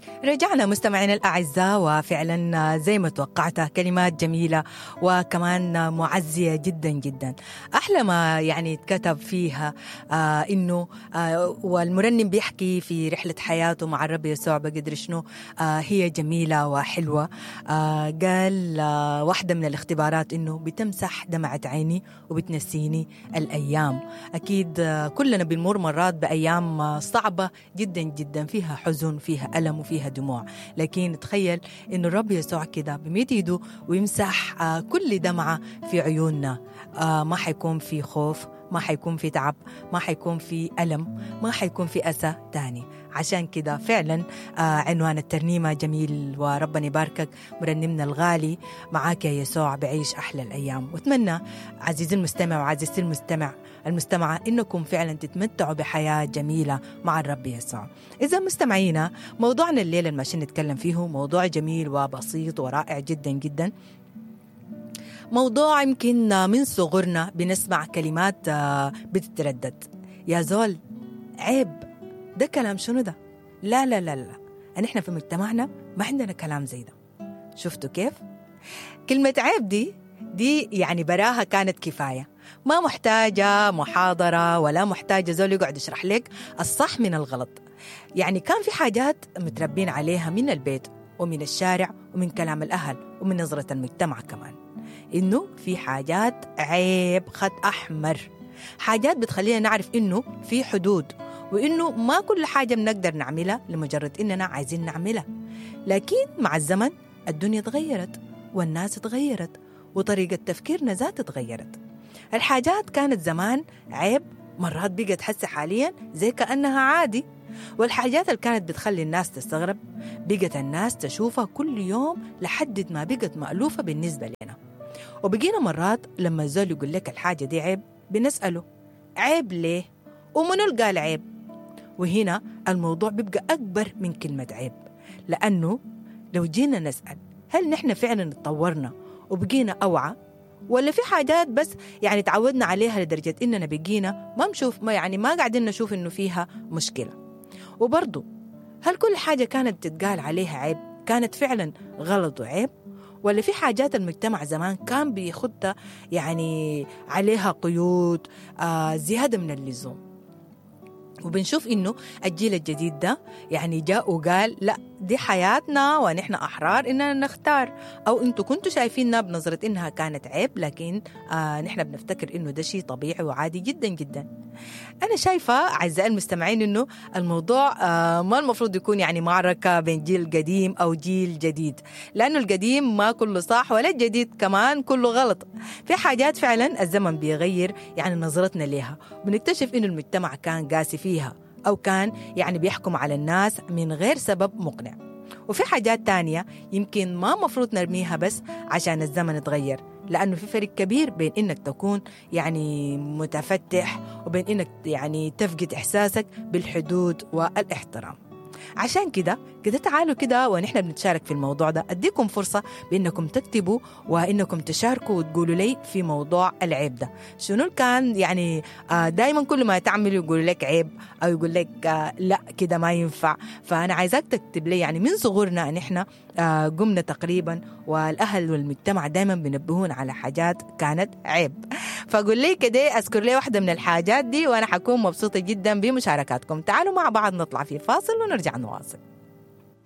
رجعنا مستمعينا الأعزاء وفعلا زي ما توقعت كلمات جميلة وكمان معزية جدا جدا أحلى ما يعني اتكتب فيها آه إنه آه والمرنم بيحكي في رحلة حياته مع الرب يسوع بقدر شنو آه هي جميلة وحلوة آه قال آه واحدة من الاختبارات إنه بتمسح دمعة عيني وبتنسيني الأيام أكيد آه كلنا بنمر مرات بأيام آه صعبة جدا جدا فيها حزن فيها ألم وفيها دموع لكن تخيل إنه الرب يسوع كده بميت إيده ويمسح آه كل دمعة في عيوننا آه ما حيكون في خوف ما حيكون في تعب ما حيكون في ألم ما حيكون في أسى تاني عشان كده فعلا آه عنوان الترنيمة جميل وربنا يباركك مرنمنا الغالي معاك يا يسوع بعيش أحلى الأيام واتمنى عزيزي المستمع وعزيزتي المستمع المستمعة إنكم فعلا تتمتعوا بحياة جميلة مع الرب يسوع إذا مستمعينا موضوعنا الليلة اللي ماشيين نتكلم فيه موضوع جميل وبسيط ورائع جدا جدا موضوع يمكن من صغرنا بنسمع كلمات بتتردد يا زول عيب ده كلام شنو ده لا لا لا لا نحن في مجتمعنا ما عندنا كلام زي ده شفتوا كيف كلمة عيب دي دي يعني براها كانت كفاية ما محتاجة محاضرة ولا محتاجة زول يقعد يشرح لك الصح من الغلط يعني كان في حاجات متربين عليها من البيت ومن الشارع ومن كلام الأهل ومن نظرة المجتمع كمان إنه في حاجات عيب خط أحمر حاجات بتخلينا نعرف إنه في حدود وإنه ما كل حاجة بنقدر نعملها لمجرد إننا عايزين نعملها لكن مع الزمن الدنيا تغيرت والناس تغيرت وطريقة تفكيرنا ذات تغيرت الحاجات كانت زمان عيب مرات بقت حسي حاليا زي كأنها عادي والحاجات اللي كانت بتخلي الناس تستغرب بقت الناس تشوفها كل يوم لحد ما بقت مألوفة بالنسبة لنا وبقينا مرات لما الزول يقول لك الحاجة دي عيب بنسأله عيب ليه؟ ومنو اللي قال عيب؟ وهنا الموضوع بيبقى أكبر من كلمة عيب لأنه لو جينا نسأل هل نحن فعلا اتطورنا وبقينا أوعى ولا في حاجات بس يعني تعودنا عليها لدرجة إننا بقينا ما نشوف ما يعني ما قاعدين نشوف إنه فيها مشكلة وبرضو هل كل حاجة كانت تتقال عليها عيب كانت فعلا غلط وعيب ولا في حاجات المجتمع زمان كان بيخدها يعني عليها قيود آه زيادة من اللزوم وبنشوف انه الجيل الجديد ده يعني جاء وقال لا دي حياتنا ونحن احرار اننا نختار او انتوا كنتوا شايفيننا بنظره انها كانت عيب لكن آه نحن بنفتكر انه ده شيء طبيعي وعادي جدا جدا انا شايفه اعزائي المستمعين انه الموضوع آه ما المفروض يكون يعني معركه بين جيل قديم او جيل جديد لانه القديم ما كله صح ولا الجديد كمان كله غلط في حاجات فعلا الزمن بيغير يعني نظرتنا لها بنكتشف انه المجتمع كان قاسي فيها أو كان يعني بيحكم على الناس من غير سبب مقنع وفي حاجات تانية يمكن ما مفروض نرميها بس عشان الزمن اتغير لأنه في فرق كبير بين إنك تكون يعني متفتح وبين إنك يعني تفقد إحساسك بالحدود والاحترام عشان كده كده تعالوا كده ونحن بنتشارك في الموضوع ده أديكم فرصة بأنكم تكتبوا وإنكم تشاركوا وتقولوا لي في موضوع العيب ده شنو كان يعني دائما كل ما تعملوا يقولوا لك عيب أو يقول لك لا كده ما ينفع فأنا عايزاك تكتب لي يعني من صغرنا نحن قمنا تقريبا والأهل والمجتمع دائما بينبهون على حاجات كانت عيب فقول لي كده أذكر لي واحدة من الحاجات دي وأنا حكون مبسوطة جدا بمشاركاتكم تعالوا مع بعض نطلع في فاصل ونرجع نواصل